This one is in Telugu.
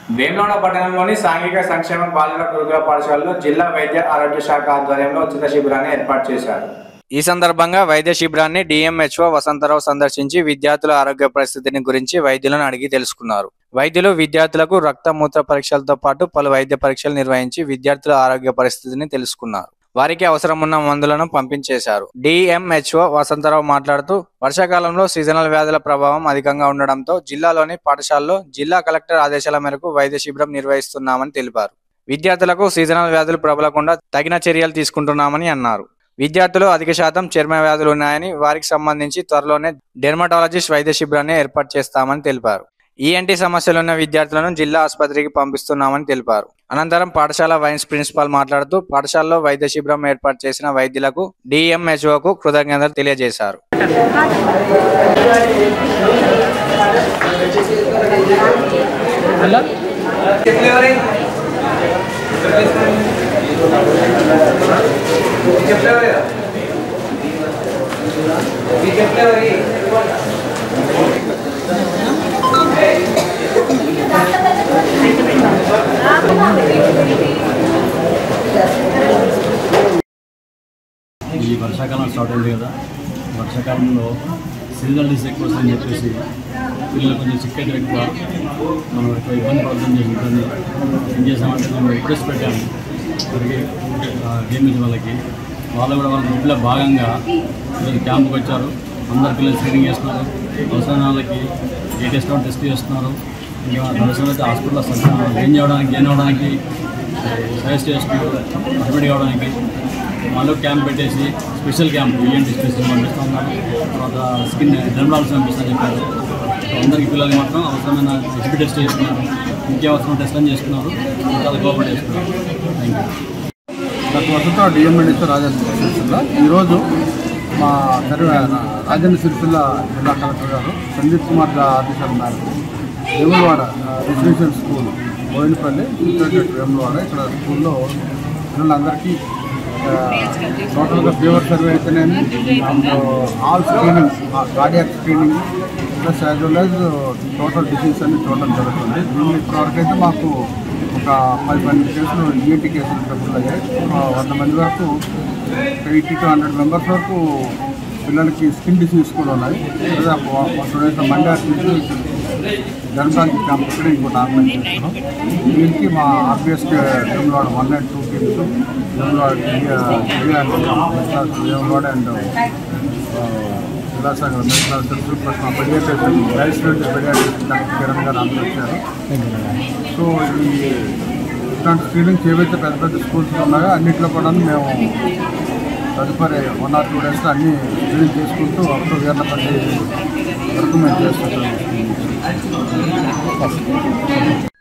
వేములవాడ పట్టణంలోని సాంఘిక సంక్షేమ బాలుర గురుకుల పాఠశాలలో జిల్లా వైద్య ఆరోగ్య శాఖ ఆధ్వర్యంలో ఉచిత శిబిరాన్ని ఏర్పాటు చేశారు ఈ సందర్భంగా వైద్య శిబిరాన్ని డిఎంహెచ్ఓ వసంతరావు సందర్శించి విద్యార్థుల ఆరోగ్య పరిస్థితిని గురించి వైద్యులను అడిగి తెలుసుకున్నారు వైద్యులు విద్యార్థులకు రక్త మూత్ర పరీక్షలతో పాటు పలు వైద్య పరీక్షలు నిర్వహించి విద్యార్థుల ఆరోగ్య పరిస్థితిని తెలుసుకున్నారు వారికి అవసరం ఉన్న మందులను పంపించేశారు డిఎంహెచ్ఓ వసంతరావు మాట్లాడుతూ వర్షాకాలంలో సీజనల్ వ్యాధుల ప్రభావం అధికంగా ఉండడంతో జిల్లాలోని పాఠశాలలో జిల్లా కలెక్టర్ ఆదేశాల మేరకు వైద్య శిబిరం నిర్వహిస్తున్నామని తెలిపారు విద్యార్థులకు సీజనల్ వ్యాధులు ప్రబలకుండా తగిన చర్యలు తీసుకుంటున్నామని అన్నారు విద్యార్థులు అధిక శాతం చర్మ వ్యాధులు ఉన్నాయని వారికి సంబంధించి త్వరలోనే డెర్మటాలజిస్ట్ వైద్య శిబిరాన్ని ఏర్పాటు చేస్తామని తెలిపారు ఈఎన్టీ సమస్యలున్న విద్యార్థులను జిల్లా ఆసుపత్రికి పంపిస్తున్నామని తెలిపారు అనంతరం పాఠశాల వైన్స్ ప్రిన్సిపాల్ మాట్లాడుతూ పాఠశాలలో వైద్య శిబిరం ఏర్పాటు చేసిన వైద్యులకు డిఎంహెచ్ఓకు కృతజ్ఞతలు తెలియజేశారు ఈ వర్షాకాలం స్టార్ట్ అయింది కదా వర్షాకాలంలో సీజనల్ డిసీజ్ ఎక్కువ వస్తుందని చెప్పేసి పిల్లలు కొంచెం సిక్ అయితే ఎక్కువ మనం ఎక్కువ ఇబ్బంది పడుతుంది ఇబ్బంది ఏం చేసామంటే మేము రిక్వెస్ట్ పెట్టాము ఇక్కడికి గేమింగ్ వాళ్ళకి వాళ్ళు కూడా వాళ్ళ ఇంట్లో భాగంగా ఈరోజు క్యాంప్కి వచ్చారు అందరు పిల్లలు స్క్రీనింగ్ చేస్తున్నారు అవసరం వాళ్ళకి ఏ టెస్ట్ కావాలో టెస్ట్ చేస్తున్నారు ఇంకా అవసరం అయితే హాస్పిటల్లో గెయిన్ చేయడానికి గెయిన్ అవ్వడానికి సజెస్ట్ చేస్తున్నారు అడ్మిట్ కావడానికి మళ్ళీ క్యాంప్ పెట్టేసి స్పెషల్ క్యాంప్ ఈఎన్టీ స్పెషల్ పంపిస్తూ ఉన్నారు తర్వాత స్కిన్ డెర్మలాల్స్ పంపిస్తాను చెప్పారు సో అందరికీ పిల్లలకి మాత్రం అవసరమైన హెచ్పి టెస్ట్ చేస్తున్నారు ఇంకే అవసరం టెస్ట్ అని చేస్తున్నారు చాలా కోఆపరేట్ చేస్తున్నారు థ్యాంక్ యూ గత వర్షంతో డిఎంఎడిసి రాజేంద్ర సిరిసిల్ల ఈరోజు మా సర్వే రాజేంద్ర సిరిసిల్ల జిల్లా కలెక్టర్ గారు సందీప్ కుమార్ గారి ఆదేశాల మేరకు Vemulawada residential school Boinapalli internet Vemulawada ఇక్కడ స్కూల్లో పిల్లలందరికీ ఆ, టోటల్గా ఫీవర్ సర్వే అయితేనేమి and all screening cardiac screening plus as well as total disease అన్ని చూడడం జరుగుతుంది దీన్ని ఇప్పటివరకు అయితే మాకు ఒక పది పన్నెండు కేసులు ఈఎన్టీ కేసులు ట్రబుల్ అయ్యాయి ఒక వంద మంది వరకు ఎయిటీ టు హండ్రెడ్ మెంబర్స్ వరకు పిల్లలకి స్కిన్ డిసీజ్ కూడా ఉన్నాయి టూ డేస్ మండే నుంచి జనసానికి క్యాంప్ ఇక్కడ ఇంకోటి ఆర్గనైజ్ చేస్తున్నాం దీనికి మా RBS Vemulawada one and two teams Vemulawada Vemulawada and Vilasagar medical officers plus మా పెడియాట్రిషన్ రైస్మెంట్ పెడియాట్రిషన్ డాక్టర్ కిరణ్ గారు అందరూ వచ్చారు సో ఈ ఇట్లాంటి స్క్రీనింగ్స్ ఏవైతే పెద్ద పెద్ద స్కూల్స్ ఉన్నాయో అన్నింటిలో కూడా మేము తదుపరి వన్ ఆర్ టూ డేస్లో అన్ని స్క్రీనింగ్ చేసుకుంటూ అప్ టు వీర్లపల్లి వరకు మేము చేస్తున్నాం